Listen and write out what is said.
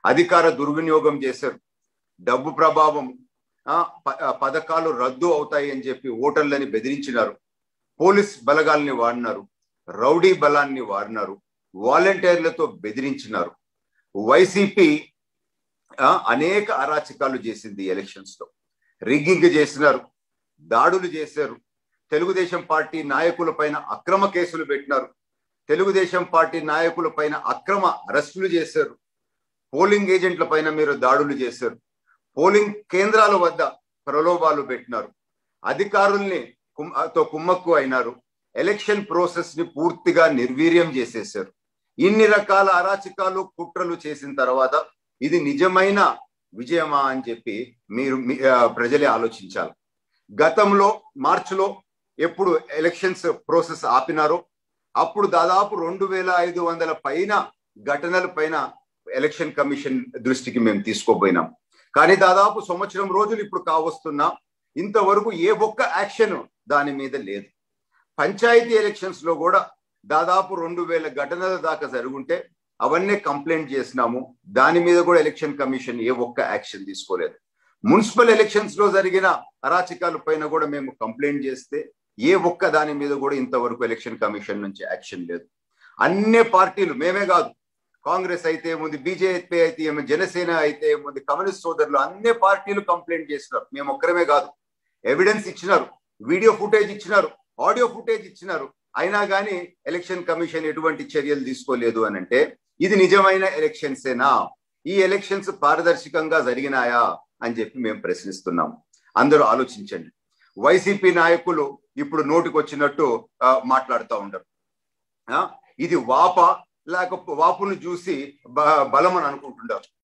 అధికార దుర్వినియోగం చేశారు డబ్బు ప్రభావం ఆ, ప- ఆ, పథకాలు రద్దు అవుతాయి అని చెప్పి ఓటర్లని బెదిరించినారు పోలీస్ బలగాల్ని వాడినారు రౌడీ బలాన్ని వాడినారు వాలంటీర్లతో బెదిరించినారు వైసీపీ ఆ, అనేక అరాచకాలు చేసింది ఎలక్షన్స్ లో రిగ్గింగ్ చేసినారు దాడులు చేశారు తెలుగుదేశం పార్టీ నాయకుల పైన అక్రమ కేసులు పెట్టినారు తెలుగుదేశం పార్టీ నాయకుల పైన అక్రమ అరెస్టులు చేశారు పోలింగ్ ఏజెంట్ల పైన మీరు దాడులు చేశారు పోలింగ్ కేంద్రాల వద్ద ప్రలోభాలు పెట్టినారు అధికారుల్ని కుమ్- తో కుమ్మక్కు అయినారు ఎలక్షన్ ప్రాసెస్ ని పూర్తిగా నిర్వీర్యం చేసేసారు ఇన్ని రకాల అరాచకాలు కుట్రలు చేసిన తర్వాత ఇది నిజమైన విజయమా అని చెప్పి మీరు మీ- ఆ, ప్రజలే ఆలోచించాలి గతంలో మార్చిలో ఎప్పుడు ఎలక్షన్స్ ప్రాసెస్ ఆపినారో అప్పుడు దాదాపు రెండు వేల ఐదు వందల పైన ఘటనల పైన ఎలక్షన్ కమిషన్ దృష్టికి మేము తీసుకోపోయినాం కానీ దాదాపు సంవత్సరం రోజులు ఇప్పుడు కావస్తున్నా ఇంతవరకు ఏ ఒక్క యాక్షన్ దాని మీద లేదు పంచాయతీ ఎలక్షన్స్ లో కూడా దాదాపు రెండు వేల ఘటనల దాకా జరుగుంటే అవన్నీ కంప్లైంట్ చేసినాము దాని మీద కూడా ఎలక్షన్ కమిషన్ ఏ ఒక్క యాక్షన్ తీసుకోలేదు మున్సిపల్ ఎలక్షన్స్ లో జరిగిన అరాచకాల పైన కూడా మేము కంప్లైంట్ చేస్తే ఏ ఒక్క దాని మీద కూడా ఇంతవరకు ఎలక్షన్ కమిషన్ నుంచి యాక్షన్ లేదు అన్ని పార్టీలు మేమే కాదు కాంగ్రెస్ అయితే ఏముంది బీజేపీ అయితే ఏముంది జనసేన అయితే ఏముంది కమ్యూనిస్ట్ సోదరులు అన్ని పార్టీలు కంప్లైంట్ చేసినారు మేము ఒక్కరమే కాదు ఎవిడెన్స్ ఇచ్చినారు వీడియో ఫుటేజ్ ఇచ్చినారు ఆడియో ఫుటేజ్ ఇచ్చినారు అయినా కానీ ఎలక్షన్ కమిషన్ ఎటువంటి చర్యలు తీసుకోలేదు అని అంటే ఇది నిజమైన ఎలక్షన్సేనా ఈ ఎలక్షన్స్ పారదర్శకంగా జరిగినాయా అని చెప్పి మేము ప్రశ్నిస్తున్నాం అందరూ ఆలోచించండి వైసీపీ నాయకులు ఇప్పుడు నోటికి వచ్చినట్టు ఆ, మాట్లాడుతూ ఉండరు ఆ, ఇది వాప లేక వాపును చూసి బ- బలం అని అనుకుంటుంటారు